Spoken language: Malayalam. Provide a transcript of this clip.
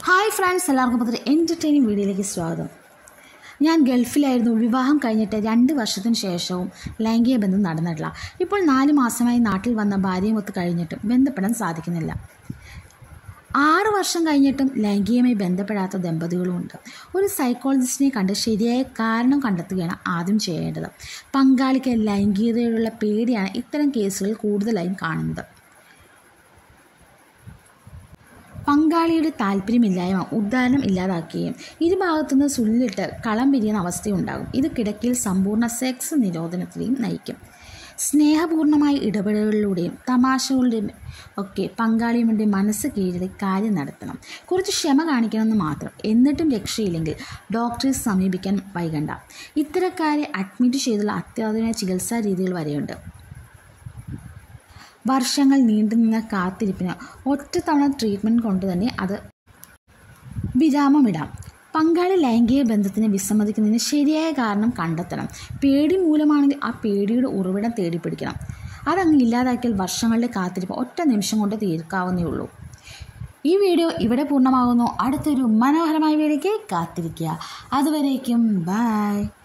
ഹായ് ഫ്രണ്ട്സ് എല്ലാവർക്കും പത്ര എൻ്റർടൈനിങ് വീഡിയോയിലേക്ക് സ്വാഗതം ഞാൻ ഗൾഫിലായിരുന്നു വിവാഹം കഴിഞ്ഞിട്ട് രണ്ട് വർഷത്തിന് ശേഷവും ലൈംഗിക ബന്ധം നടന്നിട്ടില്ല ഇപ്പോൾ നാല് മാസമായി നാട്ടിൽ വന്ന ഭാര്യയുമൊത്ത് കഴിഞ്ഞിട്ടും ബന്ധപ്പെടാൻ സാധിക്കുന്നില്ല ആറ് വർഷം കഴിഞ്ഞിട്ടും ലൈംഗികമായി ബന്ധപ്പെടാത്ത ദമ്പതികളുമുണ്ട് ഒരു സൈക്കോളജിസ്റ്റിനെ കണ്ട് ശരിയായ കാരണം കണ്ടെത്തുകയാണ് ആദ്യം ചെയ്യേണ്ടത് പങ്കാളിക്ക് ലൈംഗികതയോടുള്ള പേടിയാണ് ഇത്തരം കേസുകൾ കൂടുതലായും കാണുന്നത് പങ്കാളിയുടെ താല്പര്യമില്ലായ്മ ഉദ്ധാരണം ഇല്ലാതാക്കുകയും ഇരുഭാഗത്തുനിന്ന് സുല്ലിട്ട് കളം പിരിയുന്ന അവസ്ഥയുണ്ടാകും ഇത് കിടക്കയിൽ സമ്പൂർണ്ണ സെക്സ് നിരോധനത്തിലേയും നയിക്കും സ്നേഹപൂർണ്ണമായ ഇടപെടലുകളിലൂടെയും തമാശകളുടെയും ഒക്കെ പങ്കാളിയുടെ മനസ്സ് കീഴടക്കി കാര്യം നടത്തണം കുറച്ച് ക്ഷമ കാണിക്കണമെന്ന് മാത്രം എന്നിട്ടും രക്ഷയില്ലെങ്കിൽ ഡോക്ടറെ സമീപിക്കാൻ വൈകണ്ട ഇത്തരക്കാരെ അഡ്മിറ്റ് ചെയ്തുള്ള അത്യാധുനിക ചികിത്സാ രീതികൾ വരെയുണ്ട് വർഷങ്ങൾ നീണ്ടുനിന്ന കാത്തിരിപ്പിന് ഒറ്റത്തവണ ട്രീറ്റ്മെൻറ്റ് കൊണ്ട് തന്നെ അത് വിരാമമിടാം പങ്കാളി ലൈംഗിക ബന്ധത്തിന് വിസമ്മതിക്കുന്നതിന് ശരിയായ കാരണം കണ്ടെത്തണം പേടി മൂലമാണെങ്കിൽ ആ പേടിയുടെ ഉറവിടം തേടിപ്പിടിക്കണം അതങ്ങ് ഇല്ലാതാക്കിയാൽ വർഷങ്ങളുടെ കാത്തിരിപ്പ് ഒറ്റ നിമിഷം കൊണ്ട് തീർക്കാവുന്നേ ഉള്ളൂ ഈ വീഡിയോ ഇവിടെ പൂർണ്ണമാകുന്നു അടുത്തൊരു മനോഹരമായ വീഡിയോയ്ക്ക് കാത്തിരിക്കുക അതുവരേക്കും ബൈ